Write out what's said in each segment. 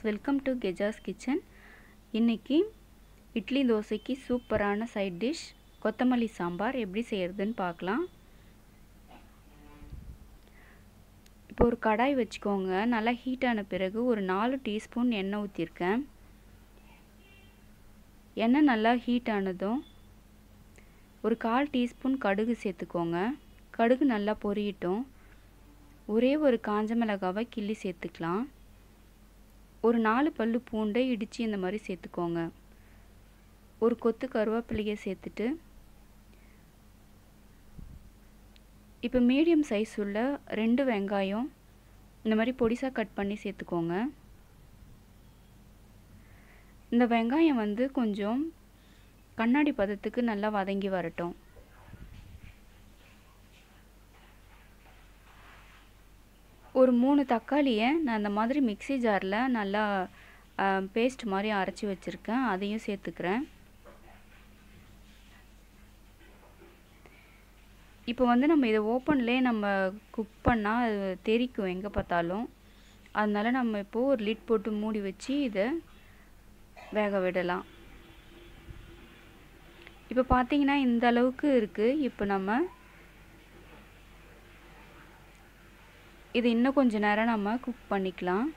welcome to கெஜாஸ் kitchen இன்றைக்கி இட்லி தோசைக்கு சூப்பரான சைட் டிஷ் கொத்தமல்லி சாம்பார் எப்படி செய்கிறதுன்னு பார்க்கலாம் இப்போ ஒரு கடாய் வச்சுக்கோங்க நல்லா ஹீட் ஆன பிறகு ஒரு நாலு டீஸ்பூன் எண்ணெய் ஊற்றிருக்கேன் எண்ணெய் நல்லா ஹீட் ஆனதும் ஒரு கால் டீஸ்பூன் கடுகு சேர்த்துக்கோங்க கடுகு நல்லா பொரியட்டும் ஒரே ஒரு காஞ்ச மிளகாவை கிள்ளி சேர்த்துக்கலாம் ஒரு நாலு பல்லு பூண்டை இடித்து இந்த மாதிரி சேர்த்துக்கோங்க ஒரு கொத்து கருவேப்பிலையை சேர்த்துட்டு இப்போ மீடியம் சைஸ் உள்ள ரெண்டு வெங்காயம் இந்த மாதிரி பொடிசாக கட் பண்ணி சேர்த்துக்கோங்க இந்த வெங்காயம் வந்து கொஞ்சம் கண்ணாடி பதத்துக்கு நல்லா வதங்கி வரட்டும் ஒரு மூணு தக்காளியை நான் அந்த மாதிரி மிக்சி ஜாரில் நல்லா பேஸ்ட் மாதிரி அரைச்சி வச்சுருக்கேன் அதையும் சேர்த்துக்கிறேன் இப்போ வந்து நம்ம இதை ஓப்பன்லேயே நம்ம குக் பண்ணால் அது தெரிக்கும் எங்கே பார்த்தாலும் அதனால நம்ம இப்போது ஒரு லிட் போட்டு மூடி வச்சு இதை வேக விடலாம் இப்போ பார்த்தீங்கன்னா இந்த அளவுக்கு இருக்குது இப்போ நம்ம இது இன்னும் கொஞ்ச நேரம் நம்ம குக் பண்ணிக்கலாம்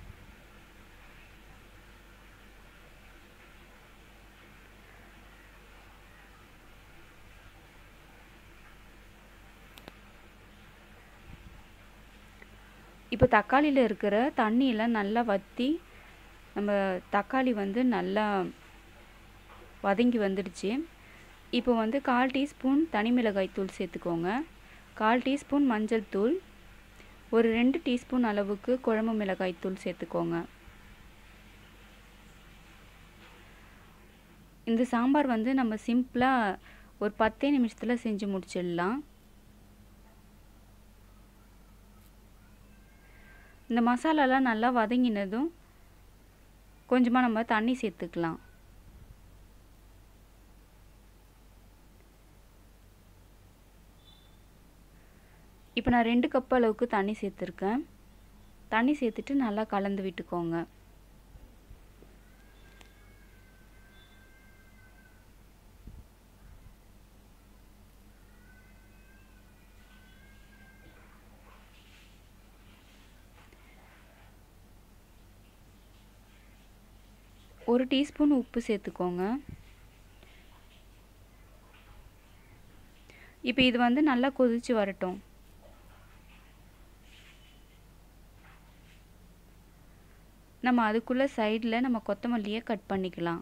இப்போ தக்காளியில் இருக்கிற தண்ணியெல்லாம் நல்லா வற்றி நம்ம தக்காளி வந்து நல்லா வதங்கி வந்துடுச்சு இப்போ வந்து கால் டீஸ்பூன் தனி மிளகாய் தூள் சேர்த்துக்கோங்க கால் டீஸ்பூன் மஞ்சள் தூள் ஒரு ரெண்டு டீஸ்பூன் அளவுக்கு குழம்பு மிளகாய் தூள் சேர்த்துக்கோங்க இந்த சாம்பார் வந்து நம்ம சிம்பிளாக ஒரு பத்தே நிமிஷத்தில் செஞ்சு முடிச்சிடலாம் இந்த மசாலாலாம் நல்லா வதங்கினதும் கொஞ்சமாக நம்ம தண்ணி சேர்த்துக்கலாம் இப்போ நான் ரெண்டு கப் அளவுக்கு தண்ணி சேர்த்துருக்கேன் தண்ணி சேர்த்துட்டு நல்லா கலந்து விட்டுக்கோங்க ஒரு டீஸ்பூன் உப்பு சேர்த்துக்கோங்க இப்போ இது வந்து நல்லா கொதித்து வரட்டும் நம்ம அதுக்குள்ளே சைடில் நம்ம கொத்தமல்லியை கட் பண்ணிக்கலாம்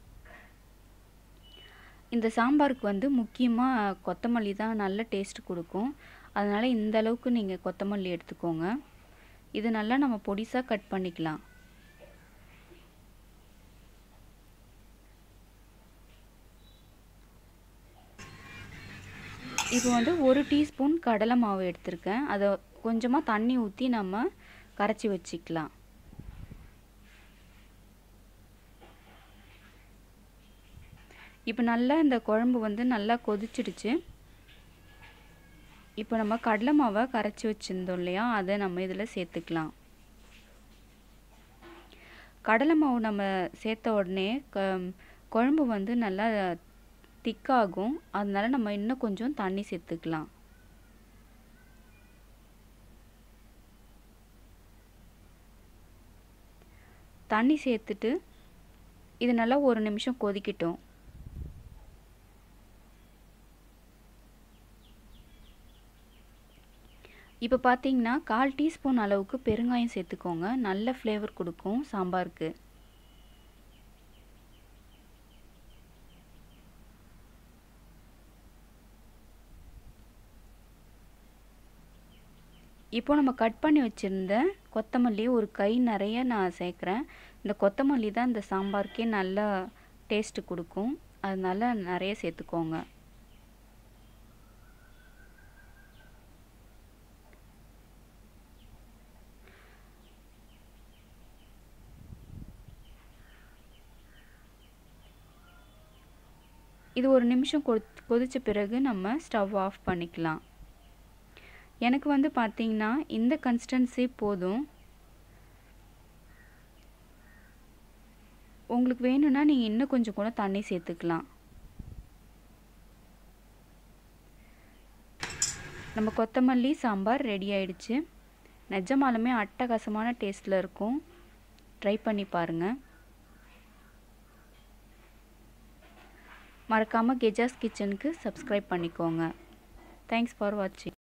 இந்த சாம்பாருக்கு வந்து முக்கியமாக கொத்தமல்லி தான் நல்ல டேஸ்ட் கொடுக்கும் அதனால் இந்த அளவுக்கு நீங்கள் கொத்தமல்லி எடுத்துக்கோங்க இது நல்லா நம்ம பொடிசாக கட் பண்ணிக்கலாம் இப்போ வந்து ஒரு டீஸ்பூன் கடலை மாவு எடுத்திருக்கேன் அதை கொஞ்சமாக தண்ணி ஊற்றி நம்ம கரைச்சி வச்சுக்கலாம் இப்போ நல்லா இந்த குழம்பு வந்து நல்லா கொதிச்சிடுச்சு இப்போ நம்ம கடலை மாவை கரைச்சி வச்சுருந்தோம் இல்லையா அதை நம்ம இதில் சேர்த்துக்கலாம் கடலை மாவு நம்ம சேர்த்த உடனே க குழம்பு வந்து நல்லா திக்காகும் அதனால நம்ம இன்னும் கொஞ்சம் தண்ணி சேர்த்துக்கலாம் தண்ணி சேர்த்துட்டு இது நல்லா ஒரு நிமிஷம் கொதிக்கட்டும் இப்போ பார்த்தீங்கன்னா கால் டீஸ்பூன் அளவுக்கு பெருங்காயம் சேர்த்துக்கோங்க நல்ல ஃப்ளேவர் கொடுக்கும் சாம்பாருக்கு இப்போ நம்ம கட் பண்ணி வச்சுருந்த கொத்தமல்லி ஒரு கை நிறைய நான் சேர்க்குறேன் இந்த கொத்தமல்லி தான் இந்த சாம்பாருக்கே நல்ல டேஸ்ட்டு கொடுக்கும் அதனால நிறைய சேர்த்துக்கோங்க இது ஒரு நிமிஷம் கொ கொதித்த பிறகு நம்ம ஸ்டவ் ஆஃப் பண்ணிக்கலாம் எனக்கு வந்து பார்த்திங்கன்னா இந்த கன்சிஸ்டன்சி போதும் உங்களுக்கு வேணும்னா நீங்கள் இன்னும் கொஞ்சம் கூட தண்ணி சேர்த்துக்கலாம் நம்ம கொத்தமல்லி சாம்பார் ரெடி ஆயிடுச்சு நிஜமாலுமே அட்டகாசமான டேஸ்ட்டில் இருக்கும் ட்ரை பண்ணி பாருங்கள் மறக்காமல் கெஜாஸ் கிச்சனுக்கு சப்ஸ்கிரைப் பண்ணிக்கோங்க தேங்க்ஸ் ஃபார் வாட்சிங்